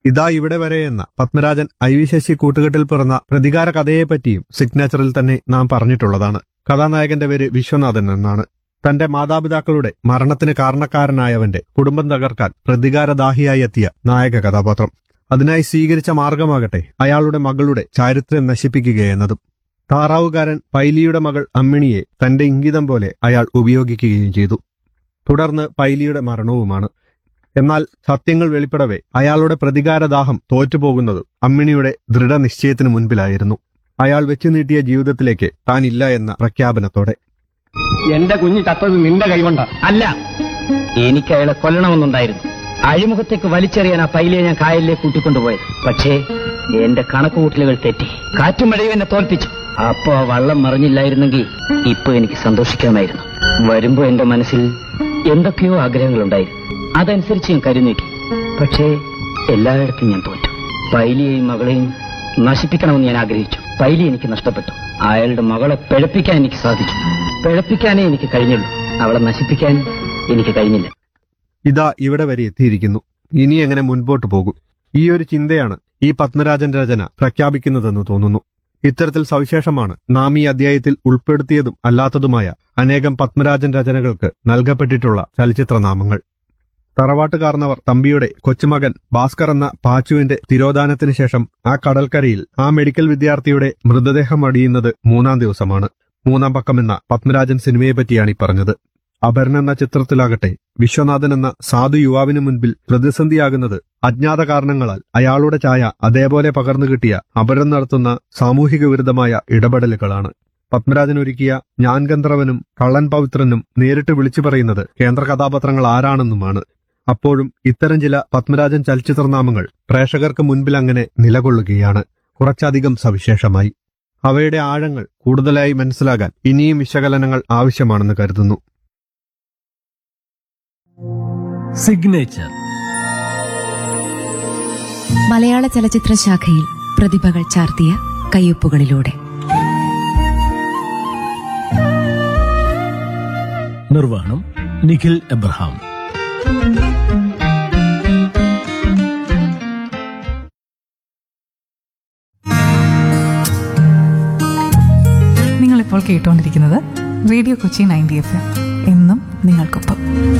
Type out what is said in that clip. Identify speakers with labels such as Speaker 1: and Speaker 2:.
Speaker 1: ഇതാ ഇവിടെ വരെ എന്ന പത്മരാജൻ ഐ വി ശശി കൂട്ടുകെട്ടിൽ പിറന്ന പ്രതികാര കഥയെപ്പറ്റിയും സിഗ്നേച്ചറിൽ തന്നെ നാം പറഞ്ഞിട്ടുള്ളതാണ് കഥാനായകന്റെ പേര് വിശ്വനാഥൻ എന്നാണ് തന്റെ മാതാപിതാക്കളുടെ മരണത്തിന് കാരണക്കാരനായവന്റെ കുടുംബം തകർക്കാൻ പ്രതികാരദാഹിയായി എത്തിയ നായക കഥാപാത്രം അതിനായി സ്വീകരിച്ച മാർഗമാകട്ടെ അയാളുടെ മകളുടെ ചാരിത്രം നശിപ്പിക്കുകയെന്നതും താറാവുകാരൻ പൈലിയുടെ മകൾ അമ്മിണിയെ തന്റെ ഇംഗിതം പോലെ അയാൾ ഉപയോഗിക്കുകയും ചെയ്തു തുടർന്ന് പൈലിയുടെ മരണവുമാണ് എന്നാൽ സത്യങ്ങൾ വെളിപ്പെടവേ അയാളുടെ പ്രതികാരദാഹം തോറ്റുപോകുന്നത് അമ്മിണിയുടെ ദൃഢനിശ്ചയത്തിന് മുൻപിലായിരുന്നു അയാൾ വെച്ചു നീട്ടിയ ജീവിതത്തിലേക്ക് താൻ ഇല്ല എന്ന പ്രഖ്യാപനത്തോടെ
Speaker 2: എന്റെ കുഞ്ഞ് ചത്തത് നിന്റെ കൈകൊണ്ട
Speaker 3: അല്ല എനിക്ക് അയാളെ കൊല്ലണമെന്നുണ്ടായിരുന്നു അഴിമുഖത്തേക്ക് വലിച്ചെറിയാൻ ആ പൈലിയെ ഞാൻ കായലിലേക്ക് കൂട്ടിക്കൊണ്ടുപോയത് പക്ഷേ എന്റെ കണക്കുകൂട്ടലുകൾ തെറ്റി കാറ്റും മഴയും എന്നെ തോൽപ്പിച്ചു അപ്പോ ആ വള്ളം മറിഞ്ഞില്ലായിരുന്നെങ്കിൽ ഇപ്പൊ എനിക്ക് സന്തോഷിക്കാമായിരുന്നു വരുമ്പോ എന്റെ മനസ്സിൽ എന്തൊക്കെയോ ആഗ്രഹങ്ങളുണ്ടായിരുന്നു അതനുസരിച്ച് ഞാൻ കരുനീക്കി പക്ഷേ എല്ലായിടത്തും ഞാൻ തോറ്റു പൈലിയെയും മകളെയും നശിപ്പിക്കണമെന്ന് ഞാൻ ആഗ്രഹിച്ചു പൈലി എനിക്ക് നഷ്ടപ്പെട്ടു അയാളുടെ മകളെ പിഴപ്പിക്കാൻ എനിക്ക് സാധിച്ചു പിഴപ്പിക്കാനേ എനിക്ക് കഴിഞ്ഞുള്ളൂ അവളെ നശിപ്പിക്കാൻ എനിക്ക് കഴിഞ്ഞില്ല
Speaker 1: ഇതാ ഇവിടെ വരെ എത്തിയിരിക്കുന്നു ഇനി എങ്ങനെ മുൻപോട്ട് പോകും ഈ ഒരു ചിന്തയാണ് ഈ പത്മരാജൻ രചന പ്രഖ്യാപിക്കുന്നതെന്ന് തോന്നുന്നു ഇത്തരത്തിൽ സവിശേഷമാണ് നാം ഈ അധ്യായത്തിൽ ഉൾപ്പെടുത്തിയതും അല്ലാത്തതുമായ അനേകം പത്മരാജൻ രചനകൾക്ക് നൽകപ്പെട്ടിട്ടുള്ള ചലച്ചിത്ര നാമങ്ങൾ തറവാട്ടുകാർന്നവർ തമ്പിയുടെ കൊച്ചുമകൻ ഭാസ്കർ എന്ന പാച്ചുവിന്റെ തിരോധാനത്തിന് ശേഷം ആ കടൽക്കരയിൽ ആ മെഡിക്കൽ വിദ്യാർത്ഥിയുടെ മൃതദേഹം അടിയുന്നത് മൂന്നാം ദിവസമാണ് മൂന്നാം പക്കം എന്ന പത്മരാജൻ സിനിമയെ പറ്റിയാണ് ഈ പറഞ്ഞത് അപരൻ എന്ന ചിത്രത്തിലാകട്ടെ വിശ്വനാഥൻ എന്ന സാധു യുവാവിന് മുൻപിൽ പ്രതിസന്ധിയാകുന്നത് അജ്ഞാത കാരണങ്ങളാൽ അയാളുടെ ഛായ അതേപോലെ പകർന്നു കിട്ടിയ അപരൻ നടത്തുന്ന സാമൂഹിക വിരുദ്ധമായ ഇടപെടലുകളാണ് പത്മരാജൻ ഒരുക്കിയ ഞാൻ ഗന്ധർവനും കള്ളൻ പവിത്രനും നേരിട്ട് വിളിച്ചു പറയുന്നത് കേന്ദ്ര കഥാപാത്രങ്ങൾ ആരാണെന്നുമാണ് അപ്പോഴും ഇത്തരം ചില പത്മരാജൻ ചലച്ചിത്രനാമങ്ങൾ പ്രേക്ഷകർക്ക് മുൻപിൽ അങ്ങനെ നിലകൊള്ളുകയാണ് കുറച്ചധികം സവിശേഷമായി അവയുടെ ആഴങ്ങൾ കൂടുതലായി മനസ്സിലാകാൻ ഇനിയും വിശകലനങ്ങൾ ആവശ്യമാണെന്ന് കരുതുന്നു
Speaker 4: സിഗ്നേച്ചർ
Speaker 5: മലയാള ചലച്ചിത്ര ശാഖയിൽ പ്രതിഭകൾ ചാർത്തിയ കയ്യൊപ്പുകളിലൂടെ
Speaker 4: നിർവഹണം നിഖിൽ എബ്രഹാം
Speaker 6: നിങ്ങളിപ്പോൾ കേട്ടുകൊണ്ടിരിക്കുന്നത് radio Kochi ninety F M എന്നും നിങ്ങൾക്കൊപ്പം